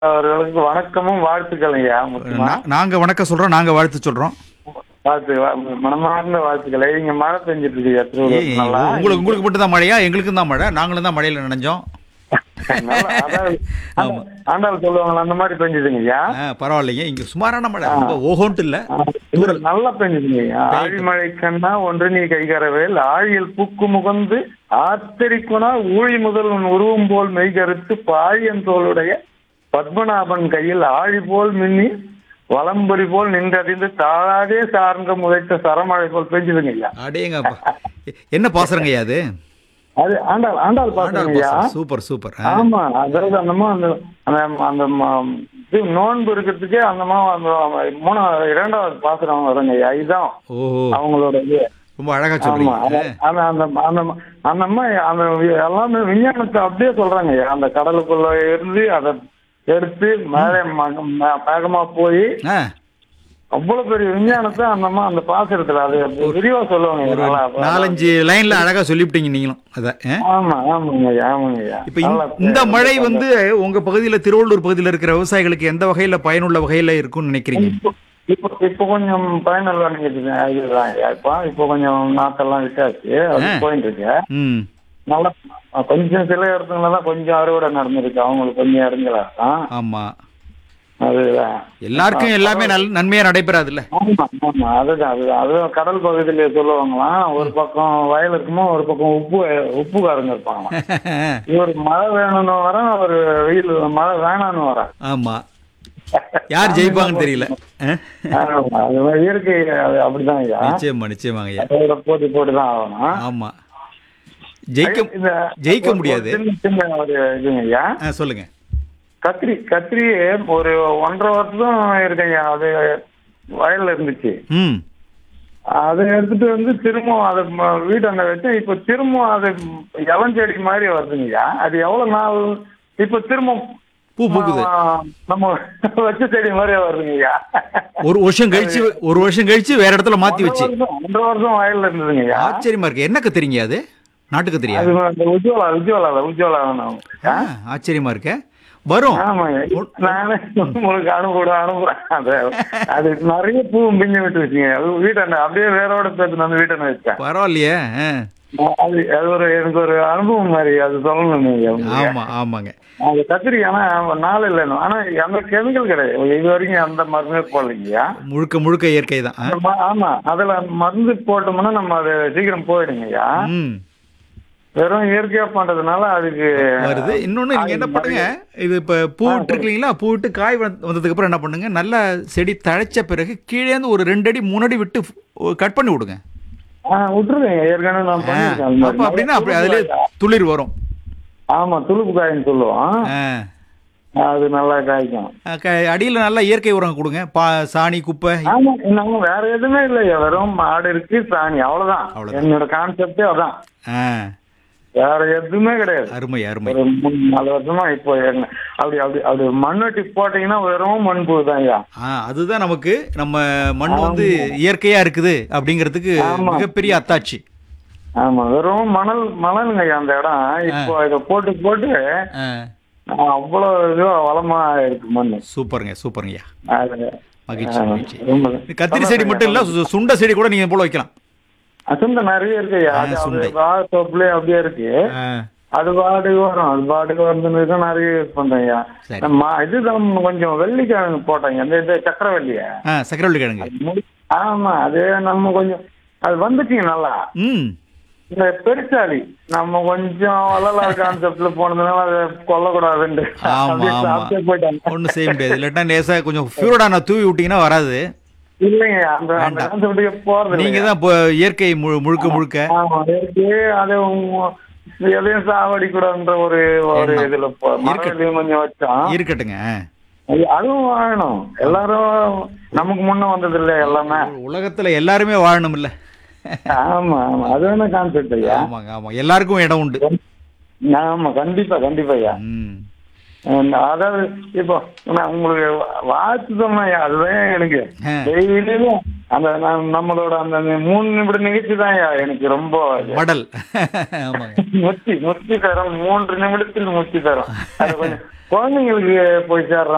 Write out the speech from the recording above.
அவர்களுக்கு வணக்கமும் வாழ்த்துக்கள் ஐயா முக்கியமா நா- நாங்க வணக்கம் சொல்றோம் நாங்க வாழ்த்து சொல்றோம் வாழ்த்து வா- மனமார்ந்த வாழ்த்துக்களை இங்க மழை பெஞ்சிட்டு இருக்கு ஐயா, ஏய், திருவள்ளூர் நல்லா உங்களுக்கு உங்களுக்கு மட்டும் தான் மழையா எங்களுக்கும் தான் மழை நாங்களும் தான் மழையில நினைஞ்சோம் நல்லா, அதாவது, ஆண்டா- ஆண்டாள் சொல்லுவாங்களா அந்த மாதிரி பெஞ்சுதுங்க ஐயா ஆ, பரவாயில்லைங்க இங்க சுமாரான மழை ரொம்ப ஓஹோன்ட்டு இல்ல இது நல்லா பெஞ்சுதுங்க ஐயா ஆழிமழை கண்ணா ஒன்று நீ கைகரவேல் ஆழியில் புக்கு முகந்து ஆத்தரிக்குனா ஊழி முதல் உன் உருவம் போல் மெய்கருத்து பாழியன் தோளுடைய பத்மநாபன் கையில் ஆழி போல் மின்னி வலம்புரி போல் நின்றறிந்து தாழாதே சார்ந்த முளைத்த சரமழை போல் பெஞ்சுதுங்க ஐயா அடேங்கப்பா என்ன பாசுறங்கய்யா அது அது ஆண்டாள் ஆண்டாள் ஆண்டாள் பாசுறங்க ஐயா பாசுரம். சூப்பர் சூப்பர் ஆ. ஆமா அதாவது அந்தமா அந்த அந்த அந்த ம- இது நோன்பு இருக்கிறதுக்கே அந்தமா அந்த மூணா இரண்டாவது பாசுரம் வருங்க ஐயா இதுதான் ஓஹோ அவங்களோட இது ரொம்ப அழகா ஆமா சொல்றீங்க அந்த அந்த அந்த அந்த அந்த அம்மா அந்த எல்லாமே விஞ்ஞானத்தை அப்படியே சொல்றாங்க ஐயா அந்த கடலுக்குள்ள இருந்து அதை எடுத்து மேலே ம- ம- வேகமா போய் ஆ, அவ்வளவு பெரிய விஞ்ஞானத்தை அந்த அம்மா அந்த பாசுரத்துல அது விரிவா சொல்லுவாங்க ஐயா, ஒரு நல்லா. நாலஞ்சு லைன்ல அழகா சொல்லிவிட்டீங்க நீங்களும் அத ஆ? ஆமா ஆமாங்க ஐயா ஆமாங்க ஐயா இப்ப இந்த- நல்லா இந்த மழை வந்து உங்க பகுதியில திருவள்ளூர் பகுதியில இருக்கிற விவசாயிகளுக்கு எந்த வகையில பயனுள்ள வகையில இருக்கும்னு நினைக்கிறீங்க இப்போ இப்போ இப்போ கொஞ்சம் பயனுள்ள நினைக்குது இதுதான் ஐயா. இப்போ இப்போ கொஞ்சம் நாத்தெல்லாம் விட்டாச்சு அது ஆ. போயிட்டு இருக்கு ம் நல்லா அஹ், கொஞ்சம் சில இடத்துல தான் கொஞ்சம் அறுவடை நடந்திருக்கு அவங்களுக்கு கொஞ்சம் இறங்கலாம் தான் ஆமா அதுதான் எல்லாருக்கும் எல்லாமே நல் நன்மையா நடைபெறாதுல்ல ஆமா ஆமா அதுதான் அதுதான் அதுதான் கடல் பகுதியில சொல்லுவாங்களாம் ஒரு பக்கம் வயல் இருக்குமோ ஒரு பக்கம் உப்பு உப்புக்காரங்க இருப்பாங்களாம் இவர் மழை வேணும்னு வர ஒரு வெயில் மழை வேணாம்னு வர ஆமா யார் ஜெயிப்பாங்கன்னு தெரியல ஆ? அது மாதிரி இயற்கை அது அப்படிதான் ஐயா நிச்சயமா நிச்சயமாங்க ஐயா அதோட போட்டி போட்டு தான் ஆகணும் ஆமா ஜெயிக்க இந்த ஜெயிக்க ஒரு- முடியாது. ஒரு சின்ன சின்ன ஒரு இதுங்க ஐயா ஆ, சொல்லுங்க கத்திரி கத்திரி ஒரு ஒன்றரை வருஷம் இருக்குங்க அது வயல்ல இருந்துச்சு ம் அதை எடுத்துட்டு வந்து திரும்ப அதை ம- வீட்டாண்ட வச்சு இப்ப திரும்ப அது இளஞ்செடி மாதிரி வருதுங்கய்யா அது எவ்வளவு நாள் இப்ப திரும்ப பூ பூக்குது ஆ, நம்ம வச்ச செடி மாதிரியே வருதுங்கய்யா ஒரு வருஷம் கழிச்சு ஒரு வருஷம் கழிச்சு வேற இடத்துல மாத்தி வச்சு ஒன்றரை வருஷம் ஒன்றரை வருஷம் வயல்ல இருந்ததுங்கய்யா ஆச்சரியமா இருக்கு என்ன கத்திரிங்க அது நாட்டு கத்திரியா அது அந்த உஜ்வாலா உஜ்வாலா உஜ்வாலா வேணும் ஆ, ஆச்சரியமா இருக்க வரும் ஆமாங்க நானே உங்களுக்கு அனுப்பிவிட அனுப்புறேன் அது அது நிறைய பூ பிஞ்சு விட்டு வச்சுங்க அது வீட்டாண்ட அப்படியே வேரோட சேர்த்து வந்து வீட்டாண்ட வச்சேன் பரவாயில்லையே ஆ. அது அது ஒரு எனக்கு ஒரு அனுபவம் மாதிரி அது சொல்லணும் நீங்க உங்களுக்கு. ஆமா ஆமாங்க அது கத்திரி ஆனா நாள் இல்லைன்னு ஆனா அந்த கெமிக்கல் கிடையாது இது வரைக்கும் அந்த மருந்தே போடலைங்கய்யா முழுக்க முழுக்க இயற்கை தான் ஆ? அந்த ம- ஆமா அதுல மருந்து போட்டோம்னா நம்ம அது சீக்கிரம் போயிடுங்கய்யா ம் வெறும் இயற்கையா பண்றதுனால அதுக்கு வருது இன்னொன்னு நீங்க என்ன பண்ணுங்க இது இப்ப பூ விட்டு இருக்கீங்களா பூ விட்டு காய் வந்த- வந்ததுக்கு அப்புறம் என்ன பண்ணுங்க நல்லா செடி தழைச்ச பிறகு கீழே இருந்து ஒரு ரெண்டு அடி மூணு அடி விட்டு கட் பண்ணி விடுங்க ஆ, விட்டுருவேங்க ஏற்கனவே நான் ஆ, பண்ணிருக்கேன் அந்த மாதிரி. அப்ப அப்படின்னா அப்படி அதுலயே துளிர் வரும் ஆமா துளுப்பு காயின்னு சொல்லுவோம் ஆ. அது நல்லா காய்க்கும் ஆ, க- அடியில நல்லா இயற்கை உரம் கொடுங்க பா சாணி குப்பை ஆமா நாங்க வேற எதுவுமே இல்லையா வெறும் மாடு இருக்கு சாணி அவ்வளவுதான் அவ்வளவுதான். என்னோட கான்செப்டே அதான் ஆ, வேற எதுவுமே கிடையாது அருமை அருமை ஒரு மூணு நாலு வருஷமா இப்போ என்ன- அப்படி அப்படி அப்படி மண் வெட்டி போட்டீங்கன்னா வெறும் மண் புழு தான் ஐயா ஆ அதுதான் நமக்கு நம்ம மண் வந்து இயற்கையா இருக்குது அப்படிங்கிறதுக்கு ஆமா. மிகப்பெரிய அத்தாட்சி ஆமா வெறும் மணல் மணலுங்க ஐயா அந்த இடம் இப்போ இதை போட்டு போட்டு ஆ, அவ்வளவு இதுவா வளமா இருக்கு மண் சூப்பருங்க சூப்பருங்கய்யா அது மகிழ்ச்சி ஆ, மகிழ்ச்சி ரொம்ப கத்திரி செடி மட்டும் இல்ல சு- சுண்ட செடி கூட நீங்க போல வைக்கலாம் அசுந்த நிறைய இருக்கு ஐயா அது ஆ, சுண்டை. வாழைத்தோப்புலயே அப்படியே இருக்கு ஆ, அது பாட்டுக்கு வரும் அது பாட்டுக்கு வந்து தான் நிறைய யூஸ் பண்றேன் ஐயா சரி. நம்ம இதுதான் கொஞ்சம் வெள்ளிக்கிழங்கு போட்டாங்க இந்த இது சக்கரவள்ளிய ஆ சக்கரவள்ளி கிழங்கு முடி- ஆமா அது நம்ம கொஞ்சம் அது வந்துச்சுங்க நல்லா ம் இந்த பெருச்சாளி நம்ம கொஞ்சம் வள்ளலார் கான்செப்ட்ல போனதுனால அதை கொல்லக்கூடாதுன்னு ஆமா அப்படியே ஆமா சாப்பிட்டே போயிட்டாங்க ஒண்ணும் செய்ய முடியாது இல்லாட்டா லேசா கொஞ்சம் ஃபியூரடான தூவி விட்டீங்கன்னா வராது இல்லைங்க அந்த அந்த வேண்டாம். கான்செப்டுக்கு போறது நீங்க இல்லைங்க. தான் இப்போ இயற்கை மு- முழுக்க முழுக்க ஆமா இருக்கு அது உங்க- எதையும் சாவடிக்கூடாதுன்ற ஒரு ஒரு எண்ணம். இதுல போ- மரவள்ளியும் கொஞ்சம் வச்சோம் இருக்கட்டுங்க அது- அதுவும் வாழணும் எல்லாரும் நமக்கு முன்ன வந்தது இல்ல எல்லாமே உலகத்துல எல்லாருமே வாழணும் இல்ல ஆமா ஆமா அது வேணா கான்செப்ட் ஐயா ஆமாங்க ஆமா எல்லாருக்கும் இடம் உண்டு ஆமா கண்டிப்பா கண்டிப்பா ஐயா ம் அஹ் அதாவது இப்போ நான் உங்களுக்கு வாழ்த்து சொன்னேன் ஐயா அதுதான் எனக்கு ஆ. டெய்லியும் அந்த நம்- நம்மளோட அந்த மூணு நிமிட நிகழ்ச்சி தான் ஐயா எனக்கு ரொம்ப இது. மடல் ஆமாங்க முத்தி முத்தி தரும் மூன்று நிமிடத்தில் முத்தி தரும் அது கொஞ்சம் குழந்தைங்களுக்கு போய் சேர்ற